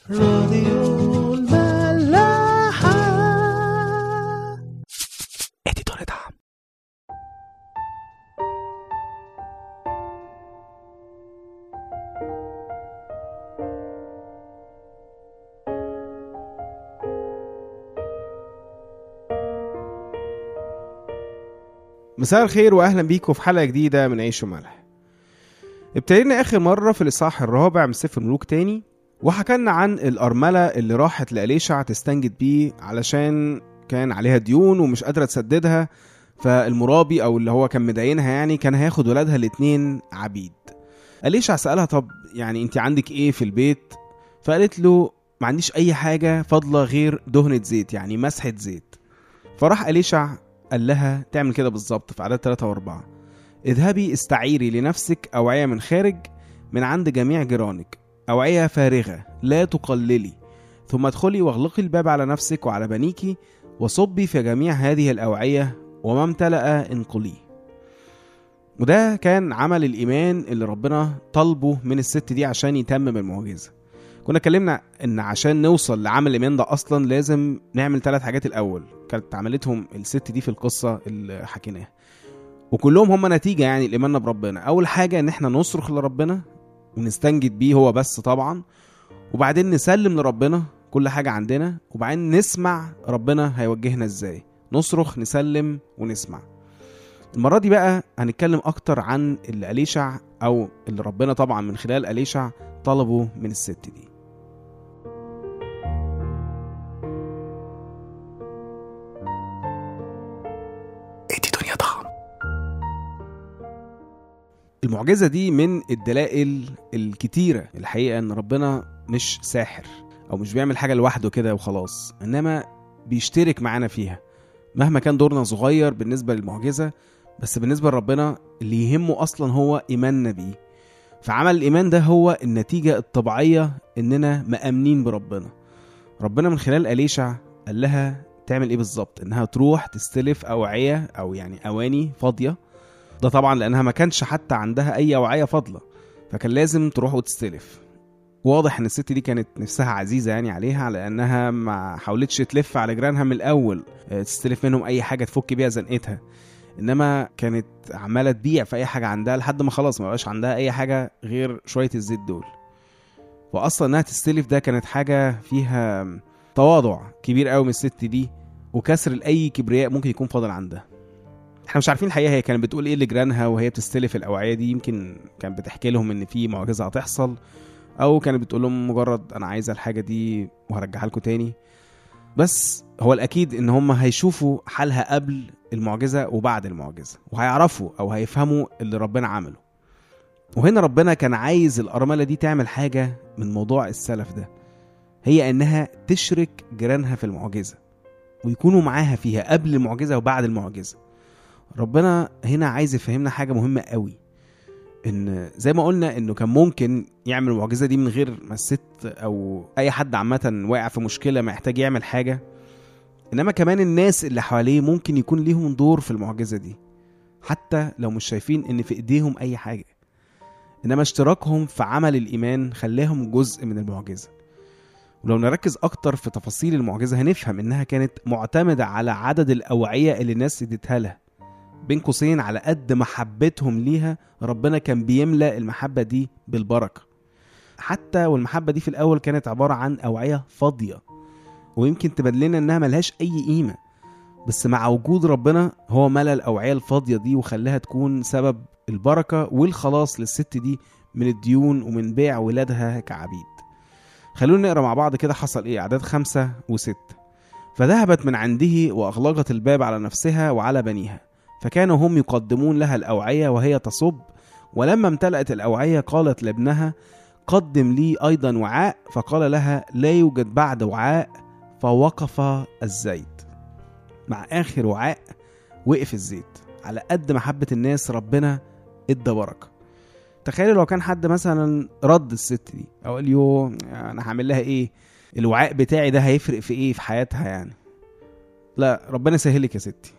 راديو الملاحة اديتور دعم مساء الخير واهلا بيكم في حلقه جديده من عيش وملح ابتدينا اخر مره في الاصحاح الرابع من سفر ملوك تاني وحكلنا عن الارمله اللي راحت لاليشع تستنجد بيه علشان كان عليها ديون ومش قادره تسددها فالمرابي او اللي هو كان مداينها يعني كان هياخد ولادها الاتنين عبيد اليشع سالها طب يعني انت عندك ايه في البيت فقالت له ما عنديش اي حاجه فاضله غير دهنه زيت يعني مسحه زيت فراح اليشع قال لها تعمل كده بالظبط في عدد 3 و4 اذهبي استعيري لنفسك أوعية من خارج من عند جميع جيرانك أوعية فارغة لا تقللي ثم ادخلي واغلقي الباب على نفسك وعلى بنيك وصبي في جميع هذه الأوعية وما امتلأ انقليه وده كان عمل الإيمان اللي ربنا طلبه من الست دي عشان يتمم المعجزة كنا اتكلمنا ان عشان نوصل لعمل الايمان ده اصلا لازم نعمل ثلاث حاجات الاول كانت عملتهم الست دي في القصه اللي حكيناها وكلهم هم نتيجه يعني لايماننا بربنا اول حاجه ان احنا نصرخ لربنا ونستنجد بيه هو بس طبعا وبعدين نسلم لربنا كل حاجه عندنا وبعدين نسمع ربنا هيوجهنا ازاي نصرخ نسلم ونسمع المره دي بقى هنتكلم اكتر عن اللي اليشع او اللي ربنا طبعا من خلال اليشع طلبه من الست دي اديتور دعم المعجزة دي من الدلائل الكتيرة الحقيقة ان ربنا مش ساحر او مش بيعمل حاجة لوحده كده وخلاص انما بيشترك معانا فيها مهما كان دورنا صغير بالنسبة للمعجزة بس بالنسبة لربنا اللي يهمه اصلا هو ايماننا بيه فعمل الايمان ده هو النتيجة الطبيعية اننا مأمنين بربنا ربنا من خلال أليشع قال لها تعمل ايه بالظبط انها تروح تستلف اوعية او يعني اواني فاضية ده طبعا لانها ما كانش حتى عندها اي اوعيه فاضله فكان لازم تروح وتستلف واضح ان الست دي كانت نفسها عزيزه يعني عليها لانها ما حاولتش تلف على جيرانها من الاول آه، تستلف منهم اي حاجه تفك بيها زنقتها انما كانت عماله تبيع في اي حاجه عندها لحد ما خلاص ما بقاش عندها اي حاجه غير شويه الزيت دول واصلا انها تستلف ده كانت حاجه فيها تواضع كبير قوي من الست دي وكسر لاي كبرياء ممكن يكون فاضل عندها احنا مش عارفين الحقيقه هي كانت بتقول ايه لجيرانها وهي بتستلف الاوعيه دي يمكن كانت بتحكي لهم ان في معجزه هتحصل او كانت بتقول لهم مجرد انا عايزه الحاجه دي وهرجعها لكم تاني بس هو الاكيد ان هم هيشوفوا حالها قبل المعجزه وبعد المعجزه وهيعرفوا او هيفهموا اللي ربنا عمله وهنا ربنا كان عايز الارمله دي تعمل حاجه من موضوع السلف ده هي انها تشرك جيرانها في المعجزه ويكونوا معاها فيها قبل المعجزه وبعد المعجزه ربنا هنا عايز يفهمنا حاجة مهمة قوي ان زي ما قلنا انه كان ممكن يعمل المعجزة دي من غير ما الست او اي حد عامة واقع في مشكلة محتاج يعمل حاجة انما كمان الناس اللي حواليه ممكن يكون ليهم دور في المعجزة دي حتى لو مش شايفين ان في ايديهم اي حاجة انما اشتراكهم في عمل الايمان خلاهم جزء من المعجزة ولو نركز اكتر في تفاصيل المعجزة هنفهم انها كانت معتمدة على عدد الاوعية اللي الناس اديتها لها بين قوسين على قد محبتهم ليها ربنا كان بيملأ المحبة دي بالبركة حتى والمحبة دي في الأول كانت عبارة عن أوعية فاضية ويمكن تبان لنا إنها ملهاش أي قيمة بس مع وجود ربنا هو ملأ الأوعية الفاضية دي وخلاها تكون سبب البركة والخلاص للست دي من الديون ومن بيع ولادها كعبيد خلونا نقرا مع بعض كده حصل ايه اعداد خمسة وستة فذهبت من عنده واغلقت الباب على نفسها وعلى بنيها فكانوا هم يقدمون لها الأوعية وهي تصب ولما امتلأت الأوعية قالت لابنها قدم لي أيضا وعاء فقال لها لا يوجد بعد وعاء فوقف الزيت مع آخر وعاء وقف الزيت على قد محبة الناس ربنا ادى بركة تخيلوا لو كان حد مثلا رد الست دي او قال يو انا هعمل لها ايه الوعاء بتاعي ده هيفرق في ايه في حياتها يعني لا ربنا يسهلك يا ستي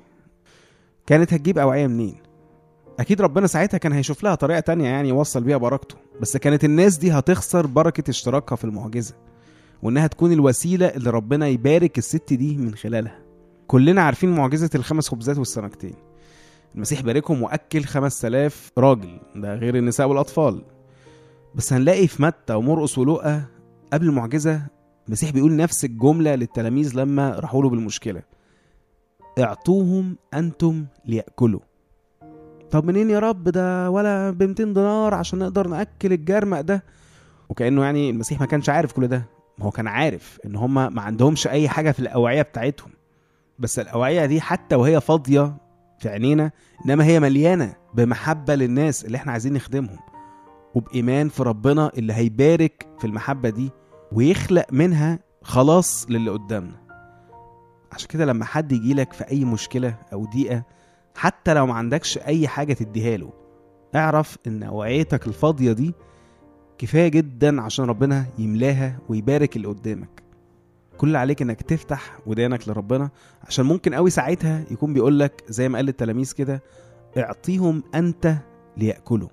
كانت هتجيب اوعيه منين اكيد ربنا ساعتها كان هيشوف لها طريقه تانية يعني يوصل بيها بركته بس كانت الناس دي هتخسر بركه اشتراكها في المعجزه وانها تكون الوسيله اللي ربنا يبارك الست دي من خلالها كلنا عارفين معجزه الخمس خبزات والسمكتين المسيح باركهم واكل 5000 راجل ده غير النساء والاطفال بس هنلاقي في متى ومرقس ولوقا قبل المعجزه المسيح بيقول نفس الجمله للتلاميذ لما راحوا له بالمشكله اعطوهم انتم ليأكلوا طب منين يا رب ده ولا ب 200 دينار عشان نقدر ناكل الجرمق ده وكانه يعني المسيح ما كانش عارف كل ده ما هو كان عارف ان هم ما عندهمش اي حاجه في الاوعيه بتاعتهم بس الاوعيه دي حتى وهي فاضيه في عينينا انما هي مليانه بمحبه للناس اللي احنا عايزين نخدمهم وبايمان في ربنا اللي هيبارك في المحبه دي ويخلق منها خلاص للي قدامنا عشان كده لما حد يجيلك في اي مشكله او ضيقه حتى لو ما عندكش اي حاجه تديها له اعرف ان اوعيتك الفاضيه دي كفايه جدا عشان ربنا يملاها ويبارك اللي قدامك كل اللي عليك انك تفتح ودانك لربنا عشان ممكن قوي ساعتها يكون بيقول لك زي ما قال التلاميذ كده اعطيهم انت ليأكلوا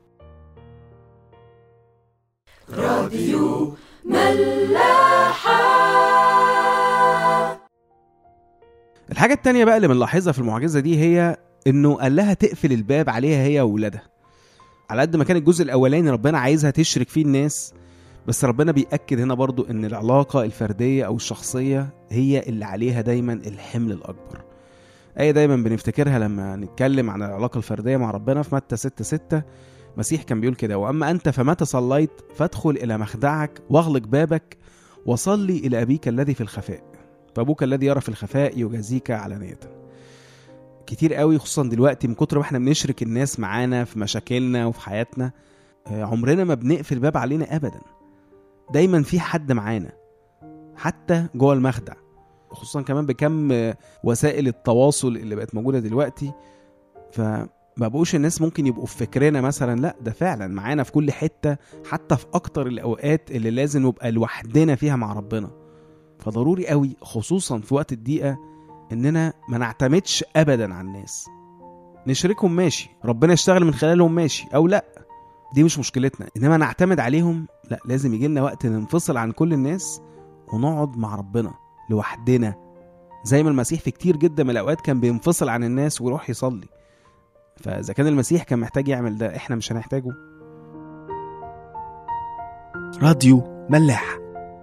راديو ملاحة الحاجة التانية بقى اللي بنلاحظها في المعجزة دي هي انه قال لها تقفل الباب عليها هي وولادها على قد ما كان الجزء الاولاني ربنا عايزها تشرك فيه الناس بس ربنا بيأكد هنا برضو ان العلاقة الفردية او الشخصية هي اللي عليها دايما الحمل الاكبر آية دايما بنفتكرها لما نتكلم عن العلاقة الفردية مع ربنا في متى 6 6 مسيح كان بيقول كده واما انت فمتى صليت فادخل الى مخدعك واغلق بابك وصلي الى ابيك الذي في الخفاء فابوك الذي يرى في الخفاء يجازيك علانية كتير قوي خصوصا دلوقتي من كتر ما احنا بنشرك الناس معانا في مشاكلنا وفي حياتنا آه، عمرنا ما بنقفل باب علينا ابدا دايما في حد معانا حتى جوه المخدع خصوصا كمان بكم آه، وسائل التواصل اللي بقت موجوده دلوقتي فما بقوش الناس ممكن يبقوا في فكرنا مثلا لا ده فعلا معانا في كل حته حتى في اكتر الاوقات اللي لازم نبقى لوحدنا فيها مع ربنا فضروري قوي خصوصا في وقت الضيقه اننا ما نعتمدش ابدا على الناس نشركهم ماشي ربنا يشتغل من خلالهم ماشي او لا دي مش مشكلتنا انما نعتمد عليهم لا لازم يجي لنا وقت ننفصل عن كل الناس ونقعد مع ربنا لوحدنا زي ما المسيح في كتير جدا من الاوقات كان بينفصل عن الناس ويروح يصلي فاذا كان المسيح كان محتاج يعمل ده احنا مش هنحتاجه راديو ملاح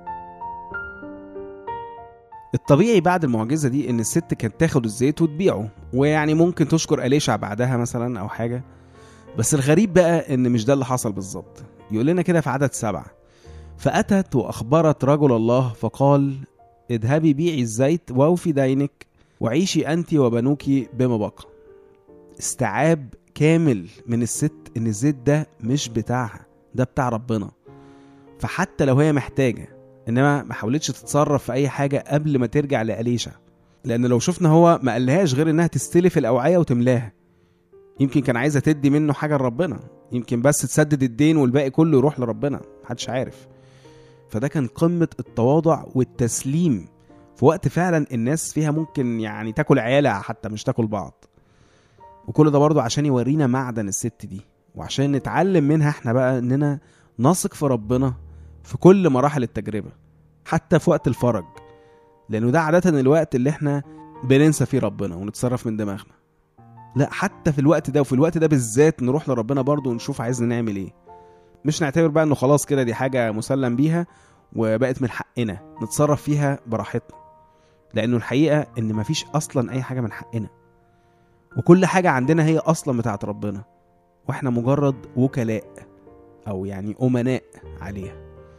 الطبيعي بعد المعجزه دي ان الست كانت تاخد الزيت وتبيعه ويعني ممكن تشكر اليشع بعدها مثلا او حاجه بس الغريب بقى ان مش ده اللي حصل بالظبط يقول لنا كده في عدد سبعة فاتت واخبرت رجل الله فقال اذهبي بيعي الزيت واوفي دينك وعيشي انت وبنوك بما بقى استيعاب كامل من الست ان الزيت ده مش بتاعها ده بتاع ربنا فحتى لو هي محتاجه انما ما حاولتش تتصرف في اي حاجه قبل ما ترجع لأليشع لان لو شفنا هو ما قالهاش غير انها تستلف الاوعيه وتملاها يمكن كان عايزه تدي منه حاجه لربنا يمكن بس تسدد الدين والباقي كله يروح لربنا محدش عارف فده كان قمه التواضع والتسليم في وقت فعلا الناس فيها ممكن يعني تاكل عيالها حتى مش تاكل بعض وكل ده برضه عشان يورينا معدن الست دي وعشان نتعلم منها احنا بقى اننا نثق في ربنا في كل مراحل التجربة حتى في وقت الفرج لأنه ده عادة الوقت اللي احنا بننسى فيه ربنا ونتصرف من دماغنا لا حتى في الوقت ده وفي الوقت ده بالذات نروح لربنا برضه ونشوف عايزنا نعمل ايه مش نعتبر بقى انه خلاص كده دي حاجة مسلم بيها وبقت من حقنا نتصرف فيها براحتنا لأنه الحقيقة إن مفيش أصلا أي حاجة من حقنا وكل حاجة عندنا هي أصلا بتاعت ربنا واحنا مجرد وكلاء أو يعني أمناء عليها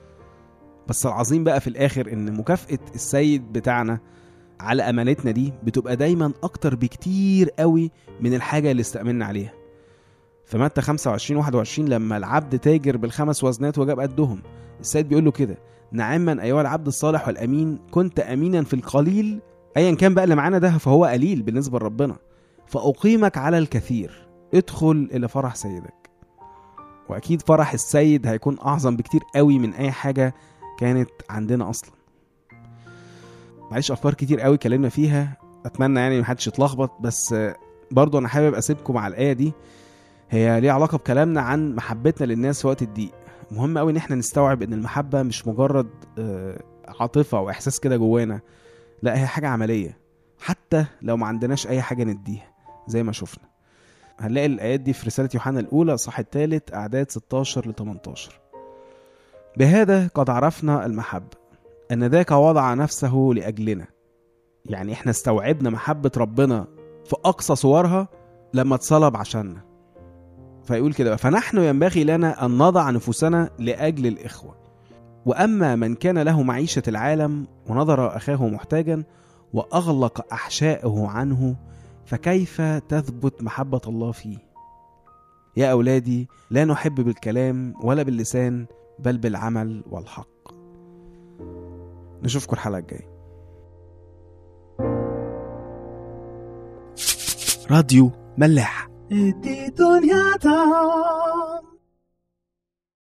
بس العظيم بقى في الاخر ان مكافأة السيد بتاعنا على امانتنا دي بتبقى دايما اكتر بكتير قوي من الحاجة اللي استأمنا عليها فمتى 25 21 لما العبد تاجر بالخمس وزنات وجاب قدهم السيد بيقول له كده نعما ايها العبد الصالح والامين كنت امينا في القليل ايا كان بقى اللي معانا ده فهو قليل بالنسبه لربنا فاقيمك على الكثير ادخل الى فرح سيدك واكيد فرح السيد هيكون اعظم بكتير قوي من اي حاجه كانت عندنا اصلا معلش افكار كتير قوي اتكلمنا فيها اتمنى يعني محدش يتلخبط بس آه، برضو انا حابب اسيبكم مع الايه دي هي ليها علاقه بكلامنا عن محبتنا للناس في وقت الضيق مهم قوي ان احنا نستوعب ان المحبه مش مجرد آه، عاطفه واحساس كده جوانا لا هي حاجه عمليه حتى لو ما عندناش اي حاجه نديها زي ما شفنا هنلاقي الايات دي في رساله يوحنا الاولى صح الثالث اعداد 16 ل 18 بهذا قد عرفنا المحبه ان ذاك وضع نفسه لاجلنا يعني احنا استوعبنا محبه ربنا في اقصى صورها لما اتصلب عشاننا فيقول كده فنحن ينبغي لنا ان نضع نفوسنا لاجل الاخوه واما من كان له معيشه العالم ونظر اخاه محتاجا واغلق احشائه عنه فكيف تثبت محبه الله فيه يا اولادي لا نحب بالكلام ولا باللسان بل بالعمل والحق نشوفكم الحلقه الجايه راديو ملاح دي دنيا تا